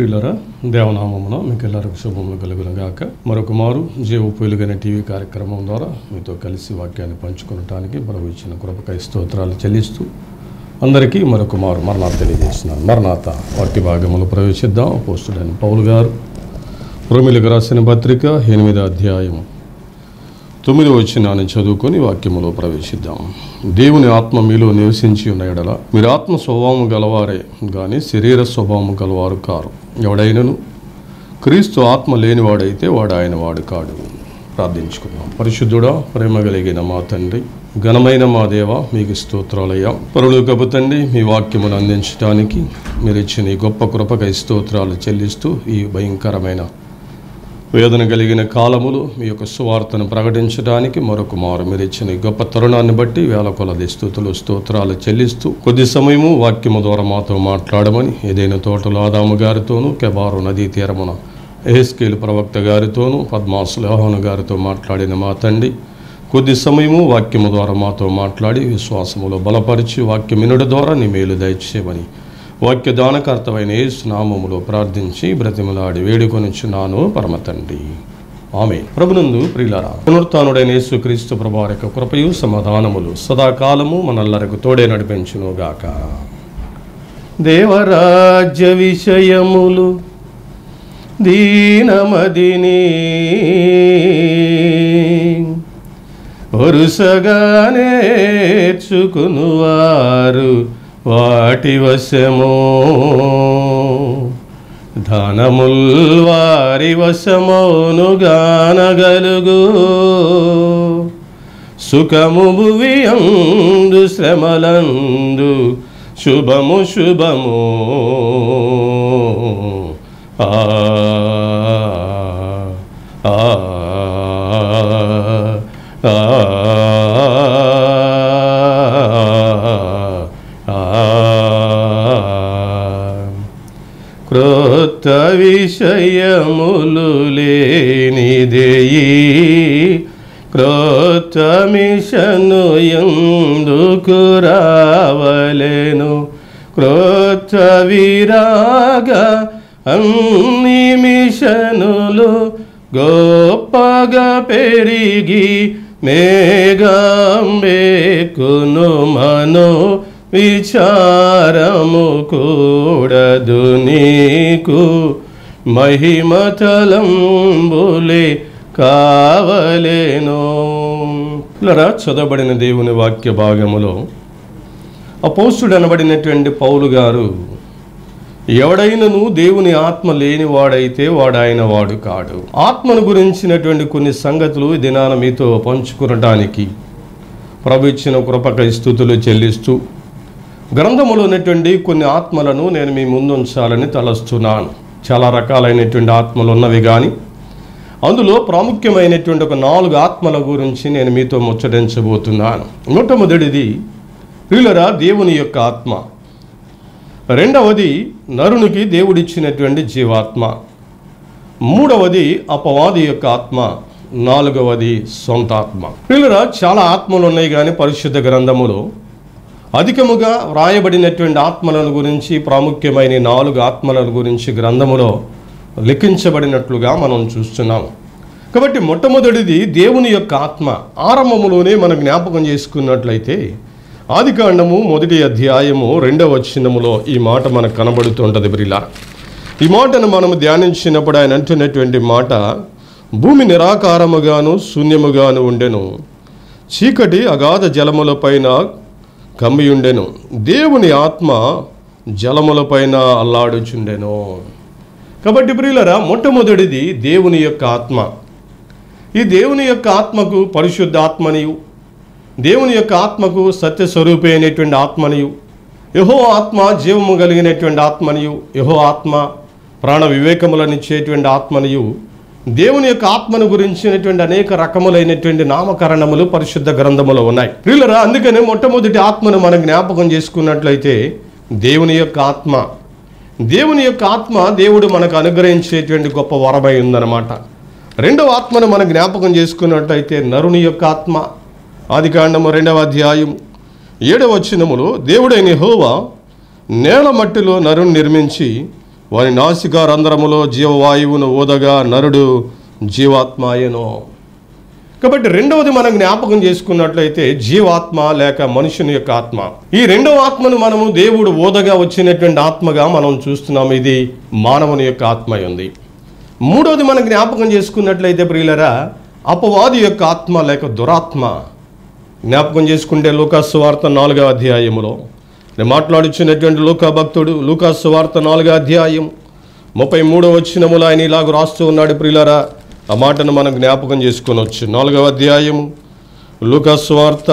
ప్రియులరా దేవనామమున మీకు ಎಲ್ಲರಿಗೂ శుభములు కలుగును గాక మరొక మారు జీవ వెలుగైన టీవీ కార్యక్రమం ద్వారా మీతో కలిసి వాక్యాన్ని పంచుకోవటానికి ప్రభు ఇచ్చిన కృపకై స్తోత్రాలు చెల్లిస్తూ అందరికీ మరొక మారు మరణాత తెలియజేస్తున్నాను మరణాత వాక్య భాగములు ప్రవేశిద్దాం పోస్టుడైన పౌలు గారు రోమిలకు రాసిన పత్రిక ఎనిమిదో అధ్యాయం తొమ్మిది వచ్చినాన్ని చదువుకొని వాక్యములో ప్రవేశిద్దాం దేవుని ఆత్మ మీలో నివసించి ఉన్న ఎడల మీరు ఆత్మ స్వభావము గలవారే కానీ శరీర స్వభావము గలవారు కారు ఎవడైనను క్రీస్తు ఆత్మ లేనివాడైతే వాడు ఆయన వాడు కాడు ప్రార్థించుకుందాం పరిశుద్ధుడా ప్రేమ కలిగిన మా తండ్రి ఘనమైన మా దేవ మీకు స్తోత్రాలయ్యా పరులోకపు తండ్రి మీ వాక్యమును అందించడానికి మీరు ఇచ్చిన ఈ గొప్ప కృపకై స్తోత్రాలు చెల్లిస్తూ ఈ భయంకరమైన వేదన కలిగిన కాలములు మీ యొక్క సువార్తను ప్రకటించడానికి మరొక మారు మీరు ఇచ్చిన ఈ గొప్ప తరుణాన్ని బట్టి వేల కొలది స్థుతులు స్తోత్రాలు చెల్లిస్తూ కొద్ది సమయము వాక్యము ద్వారా మాతో మాట్లాడమని ఏదైనా తోటలో ఆదాము గారితోనూ కెబారు నదీ తీరమున ఎహెస్కేలు ప్రవక్త గారితోనూ పద్మాసు లోహన గారితో మాట్లాడిన మా తండ్రి కొద్ది సమయము వాక్యము ద్వారా మాతో మాట్లాడి విశ్వాసములో బలపరిచి వాక్యం వినుడు ద్వారా నీ మేలు దయచేయమని వాక్య దానకర్తమైన యేసు నామములో ప్రార్థించి బ్రతిమలాడి వేడుకొనిచున్నాను పరమ తండ్రి ఆమె ప్రభునందు ప్రియులారా పునరుత్నుడైన యేసు క్రీస్తు ప్రభావ యొక్క కృపయు సమాధానములు సదాకాలము మనల్లరకు తోడే నడిపించును గాక దేవరాజ్య విషయములు దీనమదిని వరుసగా నేర్చుకునువారు వాటి వశము ధనముల్ వారి వశమౌను గానగలుగు సుఖము భువి అందు శ్రమలందు శుభము శుభము ఆ ఆ ఆ క్రొత్త విషయములు లేనిదేయి క్రొత్త మిషను ఎందుకు రావలేను క్రొత్త విరాగ అన్ని మిషనులు గొప్పగా పెరిగి మేఘంబేకును మనో విచారము కూడదు నీకు మహిమతలంబులే కావలేను ఇలా చదవబడిన దేవుని వాక్య భాగములో అపోస్తుడు అనబడినటువంటి పౌలు గారు ఎవడైనను దేవుని ఆత్మ లేనివాడైతే వాడు ఆయన వాడు కాడు ఆత్మను గురించినటువంటి కొన్ని సంగతులు ఈ దినాన మీతో పంచుకునటానికి ప్రభు ఇచ్చిన కృపకై స్థుతులు చెల్లిస్తూ గ్రంథములో ఉన్నటువంటి కొన్ని ఆత్మలను నేను మీ ముందు ఉంచాలని తలస్తున్నాను చాలా రకాలైనటువంటి ఆత్మలు ఉన్నవి కానీ అందులో ప్రాముఖ్యమైనటువంటి ఒక నాలుగు ఆత్మల గురించి నేను మీతో ముచ్చటించబోతున్నాను మొట్టమొదటిది ప్రియులరా దేవుని యొక్క ఆత్మ రెండవది నరునికి దేవుడిచ్చినటువంటి జీవాత్మ మూడవది అపవాది యొక్క ఆత్మ నాలుగవది సొంత ఆత్మ ప్రియులరా చాలా ఆత్మలు ఉన్నాయి కానీ పరిశుద్ధ గ్రంథములో అధికముగా వ్రాయబడినటువంటి ఆత్మలను గురించి ప్రాముఖ్యమైన నాలుగు ఆత్మల గురించి గ్రంథములో లిఖించబడినట్లుగా మనం చూస్తున్నాం కాబట్టి మొట్టమొదటిది దేవుని యొక్క ఆత్మ ఆరంభములోనే మనం జ్ఞాపకం చేసుకున్నట్లయితే ఆదికాండము మొదటి అధ్యాయము రెండవ వచనములో ఈ మాట మనకు కనబడుతుంటుంది బ్రిలా ఈ మాటను మనము ధ్యానించినప్పుడు ఆయన అంటున్నటువంటి మాట భూమి నిరాకారముగాను శూన్యముగాను ఉండెను చీకటి అగాధ జలములపైన కమ్మియుండెను దేవుని ఆత్మ జలములపైన అల్లాడుచుండెను కాబట్టి ప్రియులరా మొట్టమొదటిది దేవుని యొక్క ఆత్మ ఈ దేవుని యొక్క ఆత్మకు పరిశుద్ధ ఆత్మనియు దేవుని యొక్క ఆత్మకు సత్యస్వరూపి అయినటువంటి ఆత్మనియు యహో ఆత్మ జీవము కలిగినటువంటి ఆత్మనియు యహో ఆత్మ ప్రాణ వివేకములనిచ్చేటువంటి ఆత్మనియు దేవుని యొక్క ఆత్మను గురించినటువంటి అనేక రకములైనటువంటి నామకరణములు పరిశుద్ధ గ్రంథములో ఉన్నాయి ప్రియులరా అందుకనే మొట్టమొదటి ఆత్మను మనం జ్ఞాపకం చేసుకున్నట్లయితే దేవుని యొక్క ఆత్మ దేవుని యొక్క ఆత్మ దేవుడు మనకు అనుగ్రహించేటువంటి గొప్ప వరమై ఉందన్నమాట రెండవ ఆత్మను మనం జ్ఞాపకం చేసుకున్నట్లయితే నరుని యొక్క ఆత్మ ఆదికాండము రెండవ అధ్యాయం ఏడవ వచనములో దేవుడైన హోవా నేల మట్టిలో నరుని నిర్మించి వారి నాసిక రంధ్రములో జీవవాయువును ఊదగా నరుడు జీవాత్మాయను కాబట్టి రెండవది మనం జ్ఞాపకం చేసుకున్నట్లయితే జీవాత్మ లేక మనుషుని యొక్క ఆత్మ ఈ రెండవ ఆత్మను మనము దేవుడు ఓదగా వచ్చినటువంటి ఆత్మగా మనం చూస్తున్నాం ఇది మానవుని యొక్క ఆత్మ అయి ఉంది మూడవది మనం జ్ఞాపకం చేసుకున్నట్లయితే ప్రియులరా అపవాది యొక్క ఆత్మ లేక దురాత్మ జ్ఞాపకం చేసుకుంటే లూకాసు వార్త నాలుగో అధ్యాయములో నేను మాట్లాడుచున్నటువంటి లూకా భక్తుడు లూకాసు వార్త నాలుగో అధ్యాయం ముప్పై మూడో వచ్చినములో ఆయన ఇలాగ రాస్తూ ఉన్నాడు ప్రియులరా ఆ మాటను మనం జ్ఞాపకం చేసుకొనొచ్చు నాలుగవ అధ్యాయము లూకాసు వార్త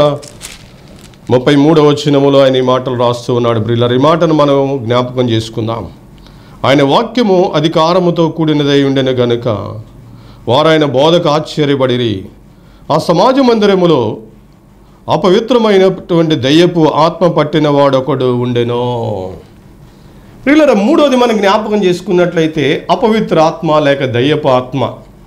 ముప్పై మూడవ వచ్చినములో ఆయన ఈ మాటలు రాస్తూ ఉన్నాడు ప్రియులరా ఈ మాటను మనం జ్ఞాపకం చేసుకుందాం ఆయన వాక్యము అధికారముతో కూడినదై ఉండెను గనుక వారాయన బోధకు ఆశ్చర్యపడిరి ఆ సమాజ మందిరములో అపవిత్రమైనటువంటి దయ్యపు ఆత్మ పట్టిన వాడొకడు ఉండెనో ప్రియులర మూడోది మనం జ్ఞాపకం చేసుకున్నట్లయితే అపవిత్ర ఆత్మ లేక దయ్యపు ఆత్మ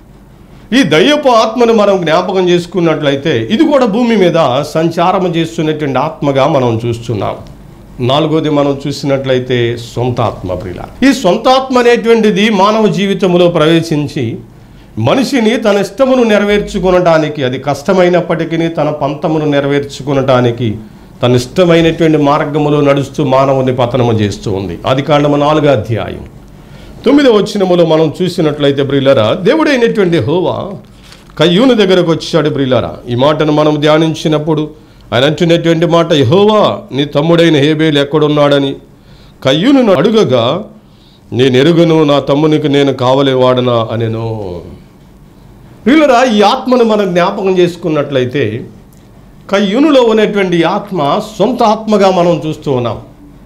ఈ దయ్యపు ఆత్మను మనం జ్ఞాపకం చేసుకున్నట్లయితే ఇది కూడా భూమి మీద సంచారం చేస్తున్నటువంటి ఆత్మగా మనం చూస్తున్నాం నాలుగోది మనం చూసినట్లయితే సొంత ఆత్మ ప్రియుల ఈ సొంత ఆత్మ అనేటువంటిది మానవ జీవితంలో ప్రవేశించి మనిషిని తన ఇష్టమును నెరవేర్చుకునటానికి అది కష్టమైనప్పటికీ తన పంతమును నెరవేర్చుకునటానికి తన ఇష్టమైనటువంటి మార్గములో నడుస్తూ మానవుని పతనము చేస్తూ ఉంది అది కాండము నాలుగో అధ్యాయం తొమ్మిదో వచ్చినములో మనం చూసినట్లయితే బ్రిల్లరా దేవుడైనటువంటి హోవా కయ్యూని దగ్గరకు వచ్చాడు బ్రిల్లరా ఈ మాటను మనం ధ్యానించినప్పుడు ఆయన అంటున్నటువంటి మాట యహోవా నీ తమ్ముడైన హేబేలు ఎక్కడున్నాడని కయ్యూను అడుగగా నేను ఎరుగను నా తమ్మునికి నేను కావలి వాడనా అనెను ప్రియులరా ఈ ఆత్మను మనం జ్ఞాపకం చేసుకున్నట్లయితే కయ్యూనులో ఉన్నటువంటి ఈ ఆత్మ సొంత ఆత్మగా మనం చూస్తూ ఉన్నాం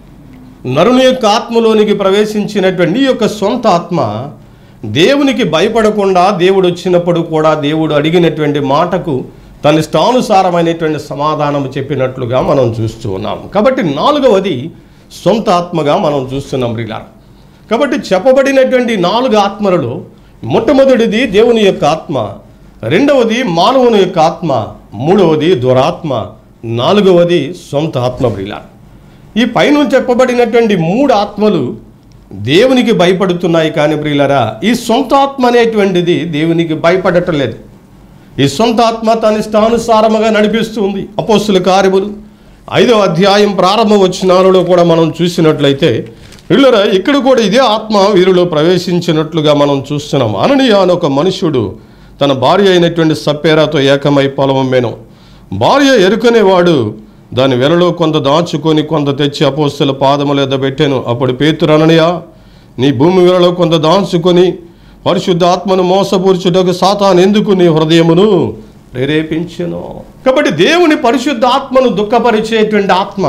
నరుని యొక్క ఆత్మలోనికి ప్రవేశించినటువంటి ఈ యొక్క సొంత ఆత్మ దేవునికి భయపడకుండా దేవుడు వచ్చినప్పుడు కూడా దేవుడు అడిగినటువంటి మాటకు తన ఇష్టానుసారమైనటువంటి సమాధానం చెప్పినట్లుగా మనం చూస్తూ ఉన్నాం కాబట్టి నాలుగవది సొంత ఆత్మగా మనం చూస్తున్నాం రిలా కాబట్టి చెప్పబడినటువంటి నాలుగు ఆత్మలలో మొట్టమొదటిది దేవుని యొక్క ఆత్మ రెండవది మానవుని యొక్క ఆత్మ మూడవది దురాత్మ నాలుగవది సొంత ఆత్మ ప్రియుల ఈ పైన చెప్పబడినటువంటి మూడు ఆత్మలు దేవునికి భయపడుతున్నాయి కానీ ప్రియులరా ఈ సొంత ఆత్మ అనేటువంటిది దేవునికి భయపడటం లేదు ఈ సొంత ఆత్మ తన ఇష్టానుసారముగా నడిపిస్తుంది అపోస్తుల కార్యములు ఐదో అధ్యాయం ప్రారంభ వచనాలలో కూడా మనం చూసినట్లయితే వీళ్ళరా ఇక్కడ కూడా ఇదే ఆత్మ వీరిలో ప్రవేశించినట్లుగా మనం చూస్తున్నాం అననీయ అని ఒక మనుష్యుడు తన భార్య అయినటువంటి సప్పేరాతో ఏకమై పొలమమ్మేను భార్య ఎరుకనేవాడు దాని వెలలో కొంత దాచుకొని కొంత తెచ్చి అపోస్తుల పాదముల ఎద్ద పెట్టాను అప్పుడు పేతురు అననీయ నీ భూమి వెలలో కొంత దాచుకొని పరిశుద్ధ ఆత్మను మోసపూర్చుటకు సాతాను ఎందుకు నీ హృదయమును ప్రేరేపించెను కాబట్టి దేవుని పరిశుద్ధ ఆత్మను దుఃఖపరిచేటువంటి ఆత్మ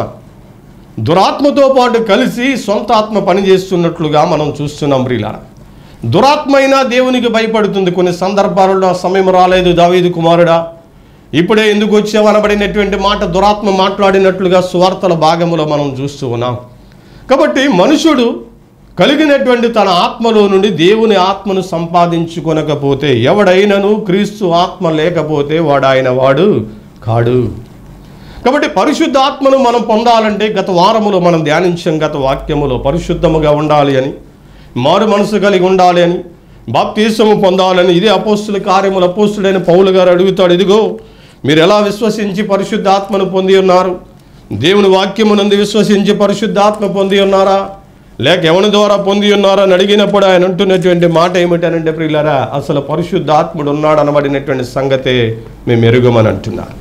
దురాత్మతో పాటు కలిసి సొంత ఆత్మ పనిచేస్తున్నట్లుగా మనం చూస్తున్నాం ప్రియుల దురాత్మ అయినా దేవునికి భయపడుతుంది కొన్ని సందర్భాలలో ఆ సమయం రాలేదు దావీదు కుమారుడా ఇప్పుడే ఎందుకు వచ్చావు అనబడినటువంటి మాట దురాత్మ మాట్లాడినట్లుగా స్వార్థల భాగములో మనం చూస్తూ ఉన్నాం కాబట్టి మనుషుడు కలిగినటువంటి తన ఆత్మలో నుండి దేవుని ఆత్మను సంపాదించుకొనకపోతే ఎవడైనను క్రీస్తు ఆత్మ లేకపోతే వాడు ఆయన వాడు కాడు కాబట్టి పరిశుద్ధ ఆత్మను మనం పొందాలంటే గత వారములో మనం ధ్యానించాం గత వాక్యములో పరిశుద్ధముగా ఉండాలి అని మారు మనసు కలిగి ఉండాలి అని బాప్తీసము పొందాలని ఇదే అపోస్తుల కార్యములు అపోస్తుడైన పౌలు గారు అడుగుతాడు ఇదిగో మీరు ఎలా విశ్వసించి పరిశుద్ధాత్మను పొంది ఉన్నారు దేవుని వాక్యమునందు విశ్వసించి పరిశుద్ధాత్మ పొంది ఉన్నారా లేక ఎవరి ద్వారా పొంది ఉన్నారా అని అడిగినప్పుడు ఆయన అంటున్నటువంటి మాట ఏమిటనంటే ప్రియులరా అసలు పరిశుద్ధాత్ముడు ఉన్నాడు అనబడినటువంటి సంగతే మేము ఎరుగమని అంటున్నారు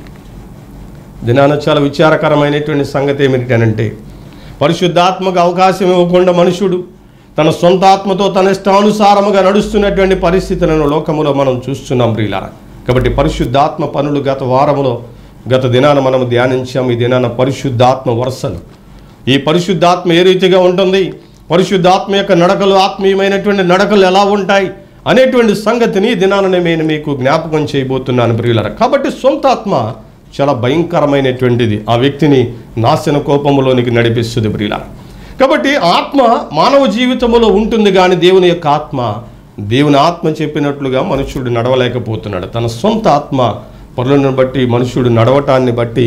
దినాన చాలా విచారకరమైనటువంటి సంగతి ఏమిటనంటే పరిశుద్ధాత్మకు అవకాశం ఇవ్వకుండా మనుషుడు తన సొంత ఆత్మతో తన ఇష్టానుసారముగా నడుస్తున్నటువంటి పరిస్థితులను లోకములో మనం చూస్తున్నాం ప్రియులారా కాబట్టి పరిశుద్ధాత్మ పనులు గత వారములో గత దినాన మనం ధ్యానించాం ఈ దినాన పరిశుద్ధాత్మ వరుసలు ఈ పరిశుద్ధాత్మ ఏ రీతిగా ఉంటుంది పరిశుద్ధాత్మ యొక్క నడకలు ఆత్మీయమైనటువంటి నడకలు ఎలా ఉంటాయి అనేటువంటి సంగతిని ఈ దినాన నేను మీకు జ్ఞాపకం చేయబోతున్నాను ప్రియులరా కాబట్టి సొంత ఆత్మ చాలా భయంకరమైనటువంటిది ఆ వ్యక్తిని నాశన కోపములోనికి నడిపిస్తుంది ప్రియులరా కాబట్టి ఆత్మ మానవ జీవితంలో ఉంటుంది కానీ దేవుని యొక్క ఆత్మ దేవుని ఆత్మ చెప్పినట్లుగా మనుషుడు నడవలేకపోతున్నాడు తన సొంత ఆత్మ పనులను బట్టి మనుషుడు నడవటాన్ని బట్టి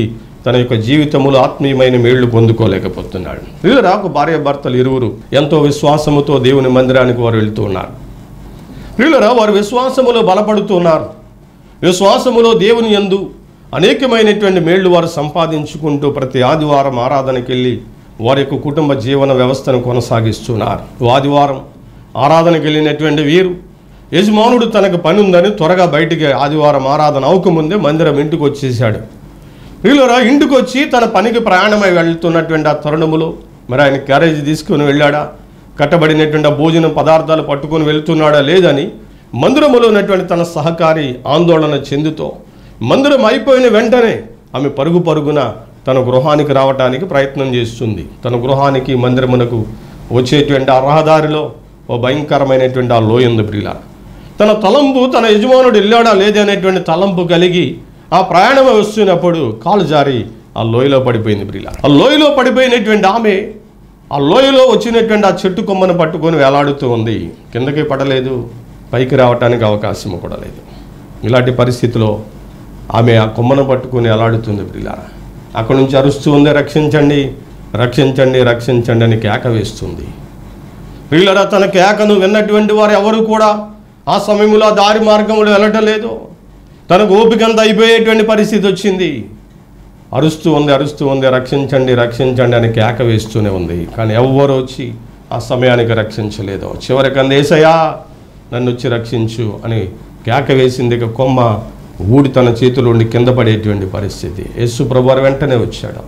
తన యొక్క జీవితములో ఆత్మీయమైన మేళ్లు పొందుకోలేకపోతున్నాడు వీళ్ళరా ఒక భార్య భర్తలు ఇరువురు ఎంతో విశ్వాసముతో దేవుని మందిరానికి వారు వెళ్తూ ఉన్నారు వీళ్ళరా వారు విశ్వాసములో బలపడుతున్నారు విశ్వాసములో దేవుని యందు అనేకమైనటువంటి మేళ్లు వారు సంపాదించుకుంటూ ప్రతి ఆదివారం ఆరాధనకి వెళ్ళి వారి యొక్క కుటుంబ జీవన వ్యవస్థను కొనసాగిస్తున్నారు ఆదివారం ఆరాధనకి వెళ్ళినటువంటి వీరు యజమానుడు తనకు పని ఉందని త్వరగా బయటికి ఆదివారం ఆరాధన అవకముందే మందిరం ఇంటికి వచ్చేసాడు వీళ్ళరా ఇంటికి వచ్చి తన పనికి ప్రయాణమై వెళ్తున్నటువంటి ఆ తరుణములో మరి ఆయన క్యారేజ్ తీసుకుని వెళ్ళాడా కట్టబడినటువంటి ఆ భోజనం పదార్థాలు పట్టుకొని వెళ్తున్నాడా లేదని మందిరములో ఉన్నటువంటి తన సహకారి ఆందోళన చెందుతో మందిరం అయిపోయిన వెంటనే ఆమె పరుగు పరుగున తన గృహానికి రావటానికి ప్రయత్నం చేస్తుంది తన గృహానికి మందిరమునకు వచ్చేటువంటి ఆ రహదారిలో ఓ భయంకరమైనటువంటి ఆ లోయందు ప్రియుల తన తలంపు తన యజమానుడు వెళ్ళాడా లేదనేటువంటి తలంపు కలిగి ఆ ప్రయాణం వస్తున్నప్పుడు కాలు జారి ఆ లోయలో పడిపోయింది ప్రియుల ఆ లోయలో పడిపోయినటువంటి ఆమె ఆ లోయలో వచ్చినటువంటి ఆ చెట్టు కొమ్మను పట్టుకొని వేలాడుతూ ఉంది కిందకి పడలేదు పైకి రావటానికి అవకాశం కూడా లేదు ఇలాంటి పరిస్థితిలో ఆమె ఆ కొమ్మను పట్టుకొని వేలాడుతుంది ప్రియులారా అక్కడి నుంచి అరుస్తూ ఉంది రక్షించండి రక్షించండి రక్షించండి అని కేక వేస్తుంది ప్రియులరా తన కేకను విన్నటువంటి వారు ఎవరు కూడా ఆ సమయంలో ఆ దారి మార్గంలో వెళ్ళటం లేదు తనకు ఓపికంత అయిపోయేటువంటి పరిస్థితి వచ్చింది అరుస్తూ ఉంది అరుస్తూ ఉంది రక్షించండి రక్షించండి అని కేక వేస్తూనే ఉంది కానీ ఎవ్వరు వచ్చి ఆ సమయానికి రక్షించలేదు చివరికి అంది ఏసయ్యా నన్ను వచ్చి రక్షించు అని కేక వేసింది ఇక కొమ్మ ఊడి తన చేతిలో ఉండి కింద పడేటువంటి పరిస్థితి యేసు ప్రభువారు వెంటనే వచ్చాడు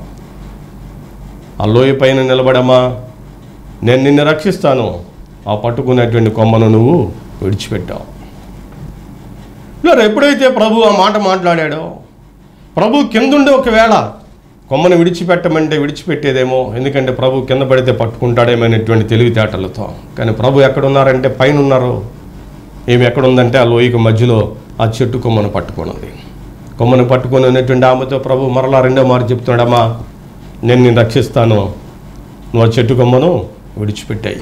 ఆ లోయ పైన నిలబడమా నేను నిన్ను రక్షిస్తాను ఆ పట్టుకున్నటువంటి కొమ్మను నువ్వు విడిచిపెట్టావు ఇలా ఎప్పుడైతే ప్రభు ఆ మాట మాట్లాడాడో ప్రభు కిందుండి ఒకవేళ కొమ్మను విడిచిపెట్టమంటే విడిచిపెట్టేదేమో ఎందుకంటే ప్రభు కింద పడితే పట్టుకుంటాడేమనేటువంటి తెలివితేటలతో కానీ ప్రభు ఎక్కడున్నారంటే పైన ఉన్నారు ఏమి ఎక్కడుందంటే ఆ లోయకు మధ్యలో ఆ చెట్టు కొమ్మను పట్టుకున్నది కొమ్మను పట్టుకొని ఉన్నటువంటి ఆమెతో ప్రభు మరలా రెండో మారు చెప్తున్నాడమ్మా నేను నిన్ను రక్షిస్తాను నువ్వు ఆ చెట్టు కొమ్మను విడిచిపెట్టాయి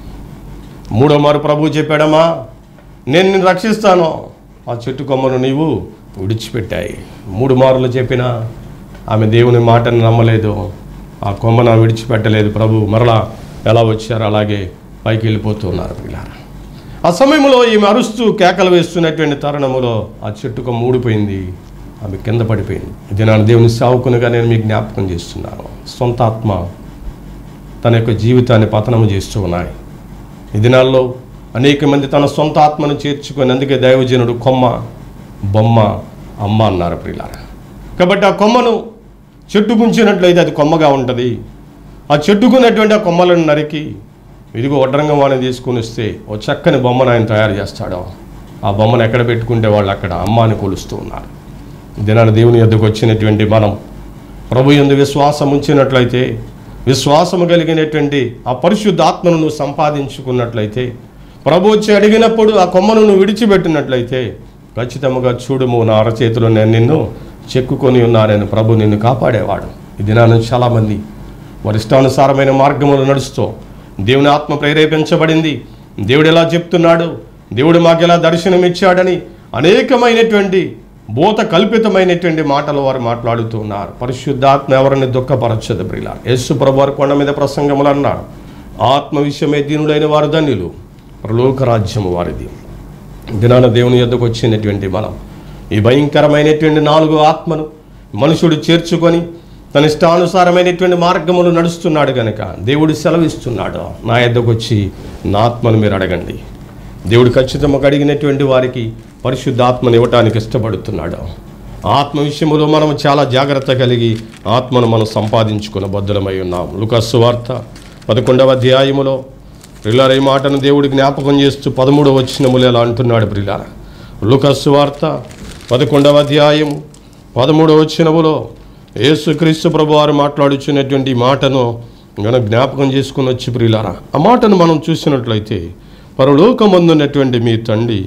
మూడో మారు ప్రభు చెప్పాడమ్మా నేను నిన్ను రక్షిస్తాను ఆ చెట్టు కొమ్మను నీవు విడిచిపెట్టాయి మూడు మార్లు చెప్పినా ఆమె దేవుని మాటను నమ్మలేదు ఆ కొమ్మను విడిచిపెట్టలేదు ప్రభు మరలా ఎలా వచ్చారో అలాగే పైకి వెళ్ళిపోతున్నారు పిల్లారా ఆ సమయంలో ఈమె అరుస్తూ కేకలు వేస్తున్నటువంటి తరుణములో ఆ చెట్టు కొమ్మ ఊడిపోయింది ఆమె కింద పడిపోయింది ఇది నా దేవుని సావుకునిగా నేను మీకు జ్ఞాపకం చేస్తున్నాను సొంత ఆత్మ తన యొక్క జీవితాన్ని పతనము చేస్తూ ఉన్నాయి ఈ దినాల్లో అనేక మంది తన సొంత ఆత్మను చేర్చుకొని అందుకే దైవజనుడు కొమ్మ బొమ్మ అమ్మ అన్నారు ప్రియులారా కాబట్టి ఆ కొమ్మను చెట్టు గుంచినట్లయితే అది కొమ్మగా ఉంటుంది ఆ చెట్టుకున్నటువంటి ఆ కొమ్మలను నరికి ఇదిగో వడ్రంగం వాడిని తీసుకుని వస్తే ఓ చక్కని బొమ్మను ఆయన తయారు చేస్తాడో ఆ బొమ్మను ఎక్కడ పెట్టుకుంటే వాళ్ళు అక్కడ అమ్మ అని కొలుస్తూ ఉన్నారు దినాన దేవుని యొద్దకు వచ్చినటువంటి మనం ప్రభు యందు విశ్వాసం ఉంచినట్లయితే విశ్వాసము కలిగినటువంటి ఆ పరిశుద్ధ ఆత్మను నువ్వు సంపాదించుకున్నట్లయితే ప్రభు వచ్చి అడిగినప్పుడు ఆ కొమ్మను నువ్వు విడిచిపెట్టినట్లయితే ఖచ్చితంగా చూడుము నా అరచేతిలో నేను నిన్ను చెక్కుకొని ఉన్నానని ప్రభు నిన్ను కాపాడేవాడు ఈ దినాన చాలామంది వారి ఇష్టానుసారమైన మార్గములు నడుస్తూ దేవుని ఆత్మ ప్రేరేపించబడింది దేవుడు ఎలా చెప్తున్నాడు దేవుడు మాకు ఎలా దర్శనమిచ్చాడని అనేకమైనటువంటి భూత కల్పితమైనటువంటి మాటలు వారు మాట్లాడుతూ ఉన్నారు పరిశుద్ధాత్మ ఎవరిని దుఃఖపరచదు ప్రియుల యేసు ప్రభు వారు కొండ మీద ప్రసంగములు అన్నారు ఆత్మ విషయమే దీనులైన వారు ధన్యులు పరలోక రాజ్యము వారిది దినాన దేవుని యొద్దకు వచ్చినటువంటి మనం ఈ భయంకరమైనటువంటి నాలుగు ఆత్మను మనుషుడు చేర్చుకొని తన ఇష్టానుసారమైనటువంటి మార్గములు నడుస్తున్నాడు కనుక దేవుడు సెలవిస్తున్నాడు నా యొద్దకు వచ్చి నా ఆత్మను మీరు అడగండి దేవుడు ఖచ్చితంగా అడిగినటువంటి వారికి పరిశుద్ధ ఆత్మను ఇవ్వటానికి ఇష్టపడుతున్నాడు ఆత్మ విషయంలో మనం చాలా జాగ్రత్త కలిగి ఆత్మను మనం సంపాదించుకున్న బద్దులమై ఉన్నాం లుకస్సు వార్త పదకొండవ అధ్యాయములో ప్రిలార ఈ మాటను దేవుడి జ్ఞాపకం చేస్తూ పదమూడవ వచ్చినములు ఎలా అంటున్నాడు ప్రిలార లుకస్సు వార్త పదకొండవ అధ్యాయము పదమూడవ వచ్చినములో యేసుక్రీస్తు ప్రభు వారు మాట్లాడుచున్నటువంటి ఈ మాటను మనం జ్ఞాపకం చేసుకుని వచ్చి ప్రియులారా ఆ మాటను మనం చూసినట్లయితే పరలోకమందున్నటువంటి మీ తండ్రి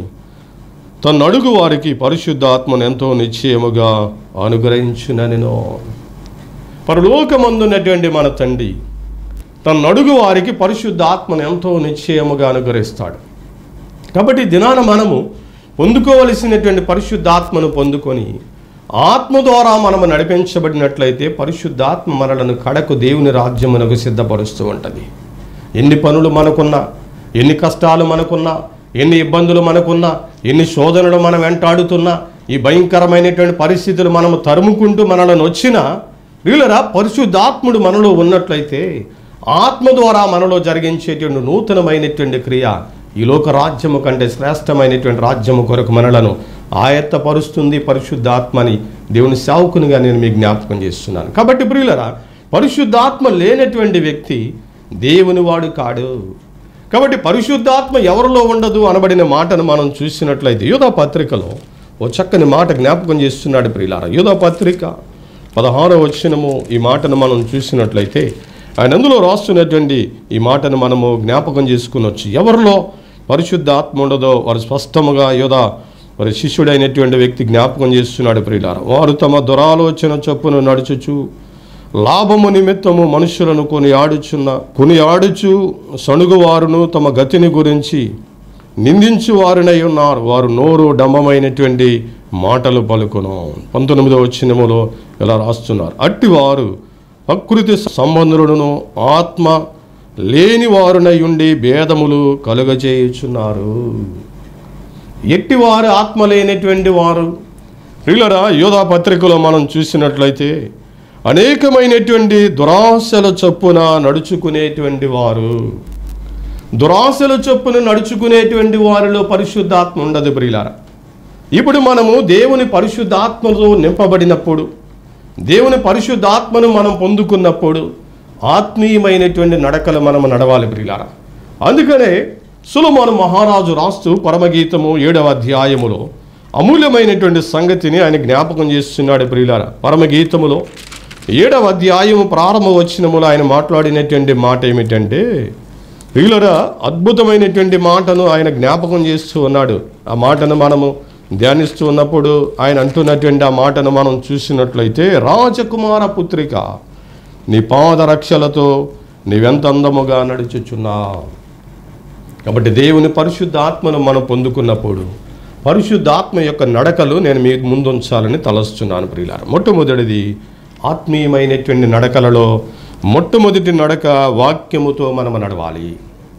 తన అడుగు వారికి పరిశుద్ధ ఆత్మను ఎంతో నిశ్చయముగా అనుగ్రహించుననినో పరలోకమందున్నటువంటి మన తండ్రి తన అడుగు వారికి పరిశుద్ధ ఆత్మను ఎంతో నిశ్చయముగా అనుగ్రహిస్తాడు కాబట్టి ఈ దినాన మనము పొందుకోవలసినటువంటి పరిశుద్ధ ఆత్మను పొందుకొని ఆత్మ ద్వారా మనము నడిపించబడినట్లయితే పరిశుద్ధాత్మ మనలను కడకు దేవుని రాజ్యమునకు సిద్ధపరుస్తూ ఉంటుంది ఎన్ని పనులు మనకున్నా ఎన్ని కష్టాలు మనకున్నా ఎన్ని ఇబ్బందులు మనకున్నా ఎన్ని శోధనలు మనం వెంటాడుతున్నా ఈ భయంకరమైనటువంటి పరిస్థితులు మనము తరుముకుంటూ మనలను వచ్చినా వీళ్ళరా పరిశుద్ధాత్ముడు మనలో ఉన్నట్లయితే ఆత్మ ద్వారా మనలో జరిగించేటువంటి నూతనమైనటువంటి క్రియ ఈ లోక రాజ్యము కంటే శ్రేష్టమైనటువంటి రాజ్యము కొరకు మనలను ఆయత్తపరుస్తుంది పరిశుద్ధాత్మని దేవుని సావుకునిగా నేను మీకు జ్ఞాపకం చేస్తున్నాను కాబట్టి ప్రియులరా పరిశుద్ధాత్మ లేనటువంటి వ్యక్తి దేవుని వాడు కాడు కాబట్టి పరిశుద్ధాత్మ ఎవరిలో ఉండదు అనబడిన మాటను మనం చూసినట్లయితే యూదా పత్రికలో ఓ చక్కని మాట జ్ఞాపకం చేస్తున్నాడు ప్రియులారా యూదా పత్రిక పదహారో వచనము ఈ మాటను మనం చూసినట్లయితే ఆయన అందులో రాస్తున్నటువంటి ఈ మాటను మనము జ్ఞాపకం చేసుకునొచ్చు ఎవరిలో పరిశుద్ధాత్మ ఉండదో వారు స్పష్టముగా యోధా వారి శిష్యుడైనటువంటి వ్యక్తి జ్ఞాపకం చేస్తున్నాడు ప్రియులారా వారు తమ దురాలోచన చొప్పున నడుచుచు లాభము నిమిత్తము మనుషులను కొని ఆడుచున్న కొని ఆడుచు సణుగువారును తమ గతిని గురించి నిందించు వారినై ఉన్నారు వారు నోరు డంబమైనటువంటి మాటలు పలుకును పంతొమ్మిదవ వచ్చినములో ఇలా రాస్తున్నారు అట్టి వారు ప్రకృతి సంబంధులను ఆత్మ లేని వారునై ఉండి భేదములు కలుగజేయుచున్నారు ఎట్టివారు ఆత్మ లేనటువంటి వారు ప్రియులరా యోధా పత్రికలో మనం చూసినట్లయితే అనేకమైనటువంటి దురాశల చొప్పున నడుచుకునేటువంటి వారు దురాశల చొప్పున నడుచుకునేటువంటి వారిలో పరిశుద్ధాత్మ ఉండదు ప్రియులారా ఇప్పుడు మనము దేవుని పరిశుద్ధాత్మతో నింపబడినప్పుడు దేవుని పరిశుద్ధాత్మను మనం పొందుకున్నప్పుడు ఆత్మీయమైనటువంటి నడకలు మనము నడవాలి ప్రియులారా అందుకనే సులమాను మహారాజు రాస్తూ పరమగీతము ఏడవ అధ్యాయములో అమూల్యమైనటువంటి సంగతిని ఆయన జ్ఞాపకం చేస్తున్నాడు ప్రియులారా పరమగీతములో ఏడవ అధ్యాయము ప్రారంభ వచ్చినములో ఆయన మాట్లాడినటువంటి మాట ఏమిటంటే ప్రియులరా అద్భుతమైనటువంటి మాటను ఆయన జ్ఞాపకం చేస్తూ ఉన్నాడు ఆ మాటను మనము ధ్యానిస్తూ ఉన్నప్పుడు ఆయన అంటున్నటువంటి ఆ మాటను మనం చూసినట్లయితే రాజకుమార పుత్రిక నీ పాదరక్షలతో నీవెంత అందముగా నడుచుచున్నావు కాబట్టి దేవుని పరిశుద్ధాత్మను మనం పొందుకున్నప్పుడు పరిశుద్ధాత్మ యొక్క నడకలు నేను మీ ముందుంచాలని తలస్తున్నాను ప్రియులార మొట్టమొదటిది ఆత్మీయమైనటువంటి నడకలలో మొట్టమొదటి నడక వాక్యముతో మనము నడవాలి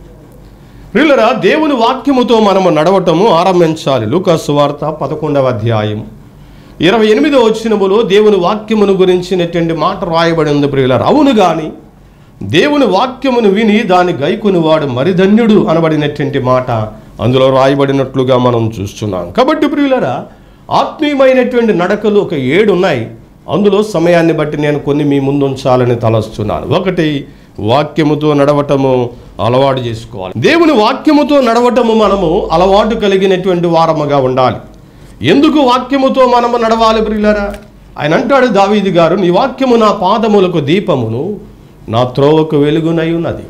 ప్రియులరా దేవుని వాక్యముతో మనము నడవటము ఆరంభించాలి లూకాసు వార్త పదకొండవ అధ్యాయం ఇరవై ఎనిమిదో వచ్చినములో దేవుని వాక్యమును గురించినటువంటి మాట రాయబడి ఉంది ప్రియులరా అవును గాని దేవుని వాక్యమును విని దాని గైకుని వాడు మరిధన్యుడు అనబడినటువంటి మాట అందులో రాయబడినట్లుగా మనం చూస్తున్నాం కాబట్టి ప్రియులరా ఆత్మీయమైనటువంటి నడకలు ఒక ఏడు ఉన్నాయి అందులో సమయాన్ని బట్టి నేను కొన్ని మీ ముందు ఉంచాలని తలస్తున్నాను ఒకటి వాక్యముతో నడవటము అలవాటు చేసుకోవాలి దేవుని వాక్యముతో నడవటము మనము అలవాటు కలిగినటువంటి వారముగా ఉండాలి ఎందుకు వాక్యముతో మనము నడవాలి ప్రియులరా ఆయన అంటాడు దావీది గారు నీ వాక్యము నా పాదములకు దీపమును నా త్రోవకు వెలుగునై ఉన్నది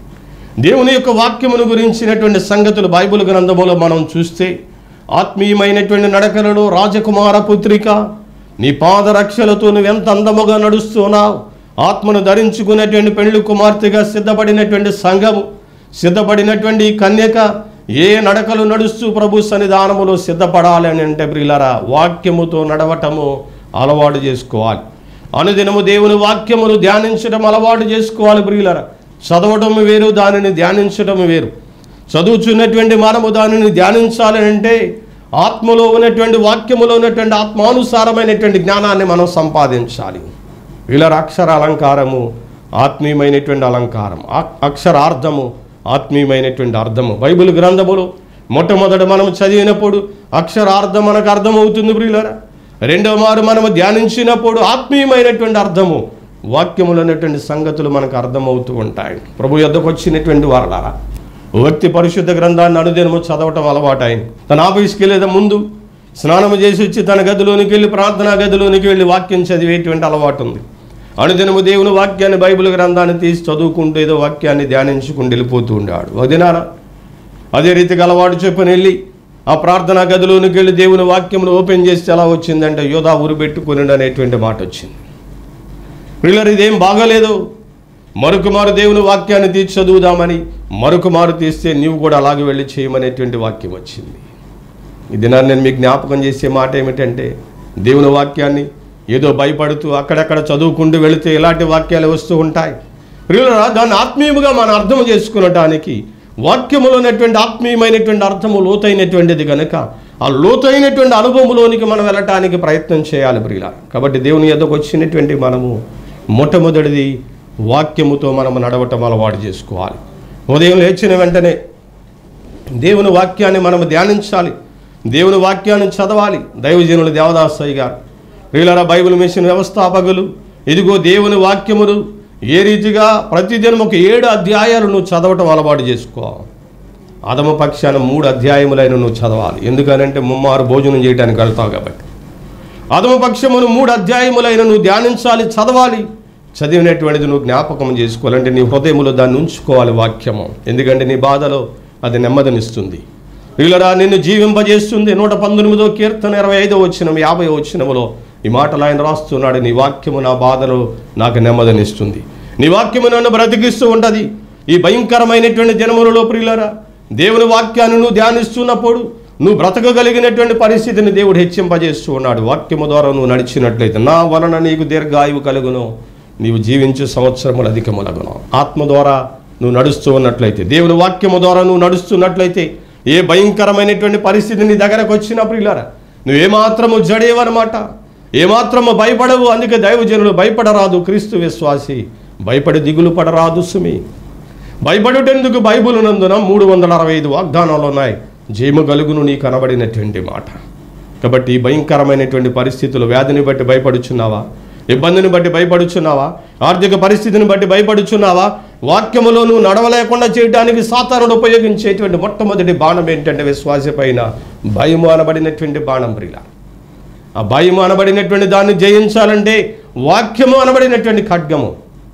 దేవుని యొక్క వాక్యమును గురించినటువంటి సంగతులు బైబిల్ గ్రంథములో మనం చూస్తే ఆత్మీయమైనటువంటి నడకలలో రాజకుమార పుత్రిక నీ పాదరక్షలతో నువ్వెంత అందముగా నడుస్తున్నావు ఆత్మను ధరించుకునేటువంటి పెళ్లి కుమార్తెగా సిద్ధపడినటువంటి సంఘము సిద్ధపడినటువంటి ఈ కన్యక ఏ నడకలు నడుస్తూ ప్రభు సన్నిధానములో సిద్ధపడాలి అని అంటే ప్రియులరా వాక్యముతో నడవటము అలవాటు చేసుకోవాలి అనుదినము దేవుని వాక్యమును ధ్యానించడం అలవాటు చేసుకోవాలి ప్రియులరా చదవటం వేరు దానిని ధ్యానించడం వేరు చదువుచున్నటువంటి మనము దానిని ధ్యానించాలి అంటే ఆత్మలో ఉన్నటువంటి వాక్యములో ఉన్నటువంటి ఆత్మానుసారమైనటువంటి జ్ఞానాన్ని మనం సంపాదించాలి వీళ్ళ అక్షర అలంకారము ఆత్మీయమైనటువంటి అలంకారం ఆ- అక్షరార్థము ఆత్మీయమైనటువంటి అర్థము బైబిల్ గ్రంథములు మొట్టమొదట మనం చదివినప్పుడు అక్షరార్థం మనకు అర్థమవుతుంది ప్రియులరా రెండవ మారు మనము ధ్యానించినప్పుడు ఆత్మీయమైనటువంటి అర్థము వాక్యములు అనేటువంటి సంగతులు మనకు అర్థమవుతూ ఉంటాయి ప్రభు యొద్దకు వచ్చినటువంటి వారలారా ఓ వ్యక్తి పరిశుద్ధ గ్రంథాన్ని అనుదినము చదవటం అలవాటైంది తన ఆఫీస్కి వెళ్ళేదా ముందు స్నానం చేసి వచ్చి తన గదిలోనికి వెళ్ళి ప్రార్థనా గదిలోనికి వెళ్ళి వాక్యం చదివేటువంటి అలవాటు ఉంది అనుదినము దేవుని వాక్యాన్ని బైబిల్ గ్రంథాన్ని తీసి చదువుకుంటూ ఏదో వాక్యాన్ని ధ్యానించుకుంటూ వెళ్ళిపోతూ ఉండాడు వదినారా అదే రీతిగా అలవాటు చొప్పున వెళ్ళి ఆ ప్రార్థనా గదిలోనికి వెళ్ళి దేవుని వాక్యమును ఓపెన్ చేస్తే ఎలా వచ్చిందంటే యోధా ఊరు పెట్టుకుని అనేటువంటి మాట వచ్చింది పిల్లలు ఇదేం బాగాలేదు మరొక మారు దేవుని వాక్యాన్ని తీసి చదువుదామని మరొక మారు తీస్తే నీవు కూడా అలాగే వెళ్ళి చేయమనేటువంటి వాక్యం వచ్చింది ఈ దినాన్ని నేను మీకు జ్ఞాపకం చేసే మాట ఏమిటంటే దేవుని వాక్యాన్ని ఏదో భయపడుతూ అక్కడక్కడ చదువుకుంటూ వెళితే ఇలాంటి వాక్యాలు వస్తూ ఉంటాయి ప్రియులరా దాన్ని ఆత్మీయముగా మనం అర్థం చేసుకునటానికి వాక్యములో ఉన్నటువంటి ఆత్మీయమైనటువంటి అర్థము లోతైనటువంటిది కనుక ఆ లోతైనటువంటి అనుభవంలోనికి మనం వెళ్ళటానికి ప్రయత్నం చేయాలి ప్రియుల కాబట్టి దేవుని ఎద్దకు వచ్చినటువంటి మనము మొట్టమొదటిది వాక్యముతో మనము నడవటం అలవాటు చేసుకోవాలి ఉదయం లేచిన వెంటనే దేవుని వాక్యాన్ని మనం ధ్యానించాలి దేవుని వాక్యాన్ని చదవాలి దైవజనులు దేవదాసయ్య గారు ప్రియులరా బైబిల్ మిషన్ వ్యవస్థాపకులు ఇదిగో దేవుని వాక్యములు ఏ రీతిగా ప్రతిదినం ఒక ఏడు అధ్యాయాలు నువ్వు చదవటం అలవాటు చేసుకో అదమ పక్షాన మూడు అధ్యాయములైన నువ్వు చదవాలి ఎందుకనంటే ముమ్మారు భోజనం చేయడానికి వెళ్తావు కాబట్టి అదమ పక్షమును మూడు అధ్యాయములైన నువ్వు ధ్యానించాలి చదవాలి చదివినటువంటిది నువ్వు జ్ఞాపకం చేసుకోవాలంటే నీ హృదయములో దాన్ని ఉంచుకోవాలి వాక్యము ఎందుకంటే నీ బాధలో అది నెమ్మదినిస్తుంది వీళ్ళరా నిన్ను జీవింపజేస్తుంది నూట పంతొమ్మిదో కీర్తన ఇరవై ఐదో వచ్చిన యాభై వచ్చినములో ఈ మాటలు ఆయన రాస్తున్నాడు నీ వాక్యము నా బాధలో నాకు నెమ్మదినిస్తుంది నీ వాక్యము నన్ను బ్రతికిస్తూ ఉంటుంది ఈ భయంకరమైనటువంటి జనములలో ప్రియులరా దేవుని వాక్యాన్ని నువ్వు ధ్యానిస్తున్నప్పుడు నువ్వు బ్రతకగలిగినటువంటి పరిస్థితిని దేవుడు హెచ్చింపజేస్తూ ఉన్నాడు వాక్యము ద్వారా నువ్వు నడిచినట్లయితే నా వలన నీకు దీర్ఘాయువు కలుగును నీవు జీవించే సంవత్సరములు అధికములగును ఆత్మ ద్వారా నువ్వు నడుస్తూ ఉన్నట్లయితే దేవుని వాక్యము ద్వారా నువ్వు నడుస్తున్నట్లయితే ఏ భయంకరమైనటువంటి పరిస్థితి నీ దగ్గరకు వచ్చినా ప్రియులారా నువ్వు ఏమాత్రము జడేవన్నమాట ఏమాత్రము భయపడవు అందుకే దైవజనులు భయపడరాదు క్రీస్తు విశ్వాసి భయపడి దిగులు పడరాదు సుమి భయపడుటెందుకు బైబుల్ నందున మూడు వందల అరవై ఐదు వాగ్దానాలు ఉన్నాయి జయము కలుగును నీ కనబడినటువంటి మాట కాబట్టి ఈ భయంకరమైనటువంటి పరిస్థితులు వ్యాధిని బట్టి భయపడుచున్నావా ఇబ్బందిని బట్టి భయపడుచున్నావా ఆర్థిక పరిస్థితిని బట్టి భయపడుచున్నావా వాక్యములో నువ్వు నడవలేకుండా చేయడానికి సాతానుడు ఉపయోగించేటువంటి మొట్టమొదటి బాణం ఏంటంటే విశ్వాస పైన భయము అనబడినటువంటి బాణం ప్రియుల ఆ భయము అనబడినటువంటి దాన్ని జయించాలంటే వాక్యము అనబడినటువంటి ఖడ్గము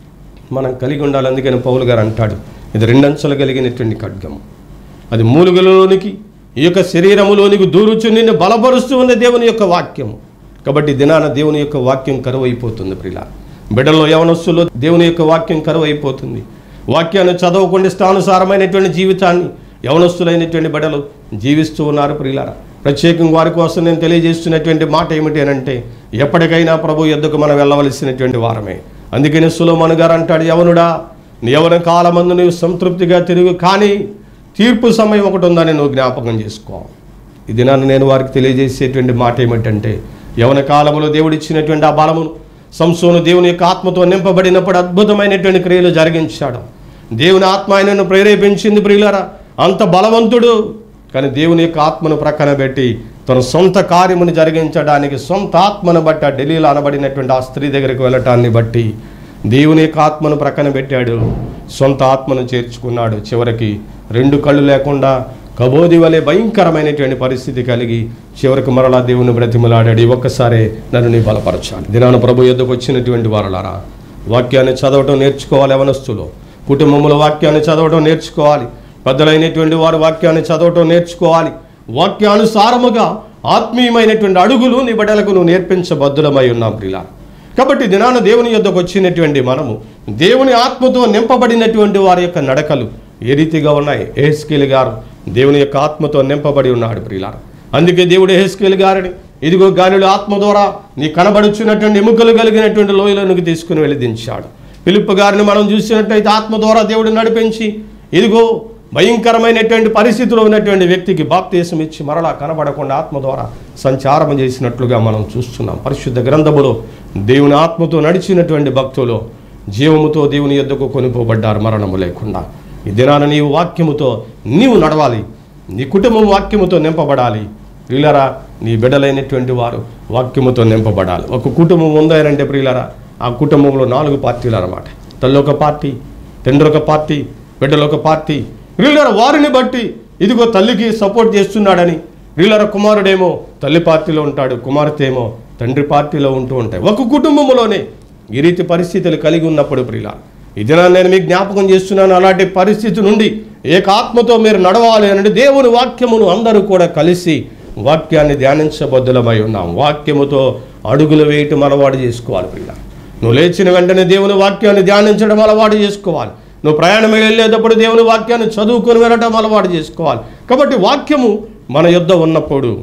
మనం కలిగి ఉండాలి అందుకని పౌలు గారు అంటాడు ఇది రెండంచెలు కలిగినటువంటి ఖడ్గము అది మూలుగలలోనికి ఈ యొక్క శరీరములోనికి దూరుచు నిన్ను బలపరుస్తూ ఉన్న దేవుని యొక్క వాక్యము కాబట్టి ఈ దినాన దేవుని యొక్క వాక్యం కరువు అయిపోతుంది ప్రిలా బిడ్డల్లో యవనస్సులో దేవుని యొక్క వాక్యం కరువు అయిపోతుంది వాక్యాన్ని చదవకుండా ఇష్టానుసారమైనటువంటి జీవితాన్ని యవనస్తులైనటువంటి బిడ్డలు జీవిస్తూ ఉన్నారు ప్రియులారా ప్రత్యేకంగా వారి కోసం నేను తెలియజేస్తున్నటువంటి మాట ఏమిటి అని అంటే ఎప్పటికైనా ప్రభు ఎద్దుకు మనం వెళ్ళవలసినటువంటి వారమే అందుకని సులోమన్ గారు అంటాడు యవనుడా నీ యవన కాలమందు నువ్వు సంతృప్తిగా తిరుగు కానీ తీర్పు సమయం ఒకటి ఉందని నువ్వు జ్ఞాపకం చేసుకో ఇది నన్ను నేను వారికి తెలియజేసేటువంటి మాట ఏమిటంటే యవన కాలంలో దేవుడు ఇచ్చినటువంటి ఆ బలమును సంసోను దేవుని యొక్క ఆత్మతో నింపబడినప్పుడు అద్భుతమైనటువంటి క్రియలు జరిగించాడు దేవుని ఆత్మ ఆయనను ప్రేరేపించింది ప్రియులరా అంత బలవంతుడు కానీ దేవుని యొక్క ఆత్మను ప్రక్కన పెట్టి తన సొంత కార్యమును జరిగించడానికి సొంత ఆత్మను బట్టి ఆ ఢిల్లీలో అనబడినటువంటి ఆ స్త్రీ దగ్గరికి వెళ్ళటాన్ని బట్టి దేవుని యొక్క ఆత్మను ప్రక్కన పెట్టాడు సొంత ఆత్మను చేర్చుకున్నాడు చివరికి రెండు కళ్ళు లేకుండా కబోది వలె భయంకరమైనటువంటి పరిస్థితి కలిగి చివరికి మరలా దేవుని బ్రతిమలాడాడు ఈ ఒక్కసారే నన్ను నీ బలపరచాలి దినాన ప్రభు ఎద్దుకు వచ్చినటువంటి వారలారా వాక్యాన్ని చదవటం నేర్చుకోవాలి యవనస్తులు కుటుంబంలో వాక్యాన్ని చదవటం నేర్చుకోవాలి పెద్దలైనటువంటి వారు వాక్యాన్ని చదవటం నేర్చుకోవాలి వాక్యానుసారముగా ఆత్మీయమైనటువంటి అడుగులు నీ బిడ్డలకు నువ్వు నేర్పించబద్దులమై ఉన్నాం ప్రిలా కాబట్టి దినాన దేవుని యొద్దకు వచ్చినటువంటి మనము దేవుని ఆత్మతో నింపబడినటువంటి వారి యొక్క నడకలు ఏ రీతిగా ఉన్నాయి ఏహెస్కేల్ గారు దేవుని యొక్క ఆత్మతో నింపబడి ఉన్నాడు ప్రియులారు అందుకే దేవుడు ఏహెస్కేల్ గారిని ఇదిగో గాలిలో ఆత్మ ద్వారా నీ కనబడుచున్నటువంటి ఎముకలు కలిగినటువంటి లోయలోనికి తీసుకుని వెళ్ళి దించాడు పిలుపు గారిని మనం చూసినట్లయితే ఆత్మ ద్వారా దేవుడు నడిపించి ఇదిగో భయంకరమైనటువంటి పరిస్థితిలో ఉన్నటువంటి వ్యక్తికి బాప్తీసం ఇచ్చి మరలా కనబడకుండా ఆత్మ ద్వారా సంచారం చేసినట్లుగా మనం చూస్తున్నాం పరిశుద్ధ గ్రంథములో దేవుని ఆత్మతో నడిచినటువంటి భక్తులు జీవముతో దేవుని ఎద్దకు కొనిపోబడ్డారు మరణము లేకుండా ఈ దినాన నీవు వాక్యముతో నీవు నడవాలి నీ కుటుంబం వాక్యముతో నింపబడాలి ప్రియులరా నీ బిడ్డలైనటువంటి వారు వాక్యముతో నింపబడాలి ఒక కుటుంబం ఉందానంటే ప్రియులరా ఆ కుటుంబంలో నాలుగు పార్టీలు అనమాట తల్లి ఒక పార్టీ తండ్రి ఒక పార్టీ బిడ్డలు ఒక పార్టీ ప్రియులరా వారిని బట్టి ఇదిగో తల్లికి సపోర్ట్ చేస్తున్నాడని ప్రియులర కుమారుడేమో తల్లి పార్టీలో ఉంటాడు కుమార్తె ఏమో తండ్రి పార్టీలో ఉంటూ ఉంటాయి ఒక కుటుంబంలోనే ఈ రీతి పరిస్థితులు కలిగి ఉన్నప్పుడు ప్రియుల ఇది నేను మీకు జ్ఞాపకం చేస్తున్నాను అలాంటి పరిస్థితి నుండి ఏకాత్మతో మీరు నడవాలి అని దేవుని వాక్యమును అందరూ కూడా కలిసి వాక్యాన్ని ధ్యానించబద్దులమై ఉన్నాం వాక్యముతో అడుగులు వేయటం అలవాటు చేసుకోవాలి ప్రియుల నువ్వు లేచిన వెంటనే దేవుని వాక్యాన్ని ధ్యానించడం అలవాటు చేసుకోవాలి నువ్వు ప్రయాణం వెళ్ళేటప్పుడు దేవుని వాక్యాన్ని చదువుకొని వెళ్ళటం అలవాటు చేసుకోవాలి కాబట్టి వాక్యము మన యుద్ధ ఉన్నప్పుడు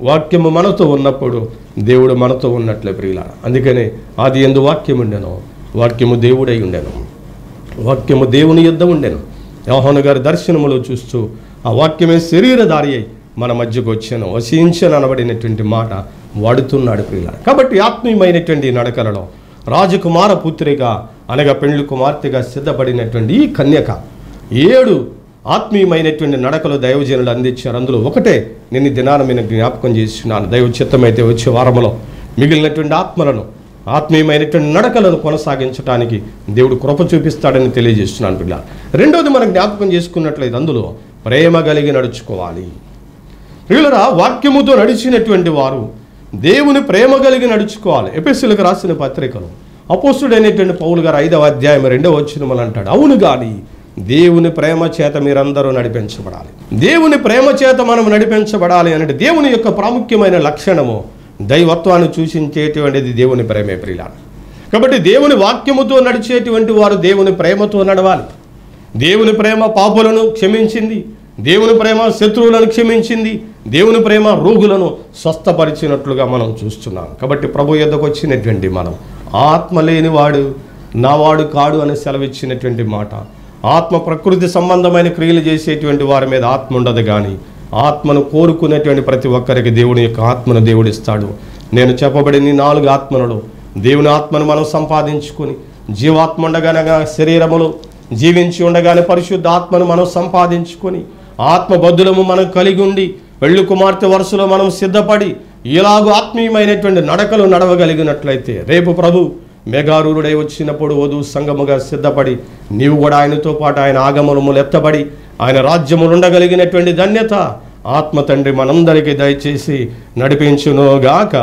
వాక్యము మనతో ఉన్నప్పుడు దేవుడు మనతో ఉన్నట్లే ప్రియుల అందుకనే అది ఎందు వాక్యం ఉండెను వాక్యము దేవుడై ఉండెను వాక్యము దేవుని యుద్ధ ఉండెను యోహాను గారి దర్శనములో చూస్తూ ఆ వాక్యమే శరీరధారి అయి మన మధ్యకు వచ్చాను వసించను అనబడినటువంటి మాట వాడుతున్నాడు ప్రియుల కాబట్టి ఆత్మీయమైనటువంటి ఈ నడకలలో రాజకుమార పుత్రిక అనగా పెండ్లి కుమార్తెగా సిద్ధపడినటువంటి ఈ కన్యక ఏడు ఆత్మీయమైనటువంటి నడకలు దైవజనులు అందించారు అందులో ఒకటే నేను ఈ దినాన నేను జ్ఞాపకం చేస్తున్నాను దైవ చిత్తమైతే వచ్చే వారంలో మిగిలినటువంటి ఆత్మలను ఆత్మీయమైనటువంటి నడకలను కొనసాగించడానికి దేవుడు కృప చూపిస్తాడని తెలియజేస్తున్నాను పిల్ల రెండోది మనం జ్ఞాపకం చేసుకున్నట్లయితే అందులో ప్రేమ కలిగి నడుచుకోవాలి ప్రియులరా వాక్యముతో నడిచినటువంటి వారు దేవుని ప్రేమ కలిగి నడుచుకోవాలి ఎపిసులకు రాసిన పత్రికలు అపోస్తుడైనటువంటి పౌలు గారు ఐదవ అధ్యాయం రెండవ వచ్చిన అంటాడు అవును కానీ దేవుని ప్రేమ చేత మీరందరూ నడిపించబడాలి దేవుని ప్రేమ చేత మనం నడిపించబడాలి అంటే దేవుని యొక్క ప్రాముఖ్యమైన లక్షణము దైవత్వాన్ని సూచించేటువంటిది దేవుని ప్రేమే ప్రియుల కాబట్టి దేవుని వాక్యముతో నడిచేటువంటి వారు దేవుని ప్రేమతో నడవాలి దేవుని ప్రేమ పాపులను క్షమించింది దేవుని ప్రేమ శత్రువులను క్షమించింది దేవుని ప్రేమ రోగులను స్వస్థపరిచినట్లుగా మనం చూస్తున్నాం కాబట్టి ప్రభు యొద్దకు వచ్చినటువంటి మనం ఆత్మ లేనివాడు నావాడు కాడు అని సెలవిచ్చినటువంటి మాట ఆత్మ ప్రకృతి సంబంధమైన క్రియలు చేసేటువంటి వారి మీద ఆత్మ ఉండదు కానీ ఆత్మను కోరుకునేటువంటి ప్రతి ఒక్కరికి దేవుని యొక్క ఆత్మను దేవుడిస్తాడు నేను చెప్పబడిన ఈ నాలుగు ఆత్మలలో దేవుని ఆత్మను మనం సంపాదించుకొని జీవాత్మ ఉండగానగా శరీరములో జీవించి ఉండగానే పరిశుద్ధ ఆత్మను మనం సంపాదించుకొని ఆత్మబద్ధులము మనం కలిగి ఉండి పెళ్లి కుమార్తె వరుసలో మనం సిద్ధపడి ఇలాగూ ఆత్మీయమైనటువంటి నడకలు నడవగలిగినట్లయితే రేపు ప్రభు మెగారూరుడై వచ్చినప్పుడు వధువు సంగముగా సిద్ధపడి నీవు కూడా ఆయనతో పాటు ఆయన ఆగమనములు ఎత్తబడి ఆయన రాజ్యములు ఉండగలిగినటువంటి ధన్యత ఆత్మ తండ్రి మనందరికీ దయచేసి నడిపించునుగాక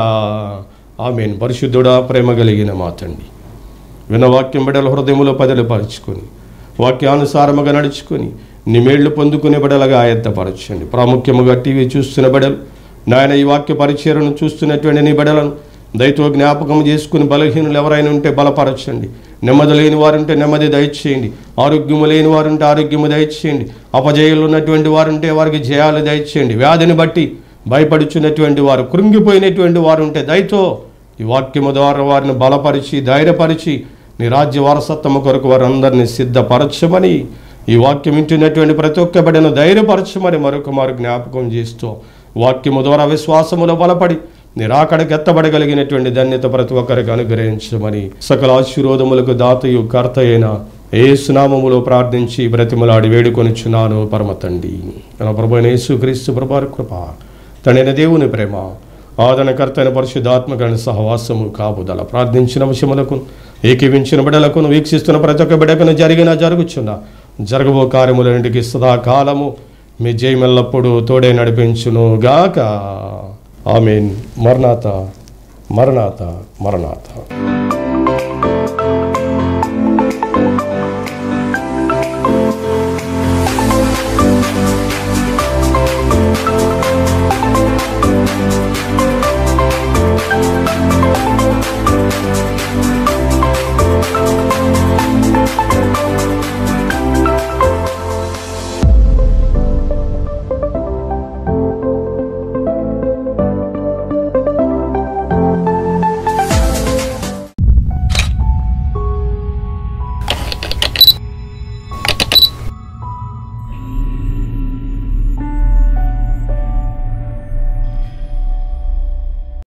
ఆమెన్ పరిశుద్ధుడా ప్రేమ కలిగిన మా తండ్రి విన్న వాక్యం బిడల హృదయములో పదిలపరుచుకొని వాక్యానుసారముగా నడుచుకొని నిమేళ్లు పొందుకునే బిడలుగా ఆయత్తపరచండి ప్రాముఖ్యముగా టీవీ చూస్తున్న బిడలు నాయన ఈ వాక్య పరిచయను చూస్తున్నటువంటి నీ బిడలను దయతో జ్ఞాపకం చేసుకుని బలహీనులు ఎవరైనా ఉంటే బలపరచండి నెమ్మది లేని వారుంటే నెమ్మది దయచేయండి ఆరోగ్యము లేని వారుంటే ఆరోగ్యము దయచేయండి అపజయాలు ఉన్నటువంటి వారుంటే వారికి జయాలు దయచేయండి వ్యాధిని బట్టి భయపడుచున్నటువంటి వారు కృంగిపోయినటువంటి వారు ఉంటే దయతో ఈ వాక్యము ద్వారా వారిని బలపరిచి ధైర్యపరిచి నీ రాజ్య వారసత్వము కొరకు వారందరినీ సిద్ధపరచమని ఈ వాక్యం వింటున్నటువంటి ప్రతి ఒక్క బిడ్డను ధైర్యపరచమని మరొక మారు జ్ఞాపకం చేస్తూ వాక్యము ద్వారా విశ్వాసములో బలపడి నిరాకడకి ఎత్తబడగలిగినటువంటి ధన్యత ప్రతి ఒక్కరికి అనుగ్రహించమని సకల ఆశీర్వాదములకు దాతయు కర్త అయిన ఏసునామములో ప్రార్థించి బ్రతిమలాడి వేడుకొనిచున్నాను పరమ తండ్రి నా ప్రభు యేసుక్రీస్తు ప్రభారి కృప తండ్రిన దేవుని ప్రేమ ఆదరణకర్తైన పరిశుద్ధాత్మకరణ సహవాసము కాపుదల ప్రార్థించిన విషయములకు ఏకీవించిన బిడలకును వీక్షిస్తున్న ప్రతి ఒక్క బిడకును జరిగిన జరుగుచున్న జరగబో కార్యములన్నింటికి సదాకాలము మీ జయమెల్లప్పుడు తోడే నడిపించును గాక ఆమెన్ మరణాత మరణాత మరణాత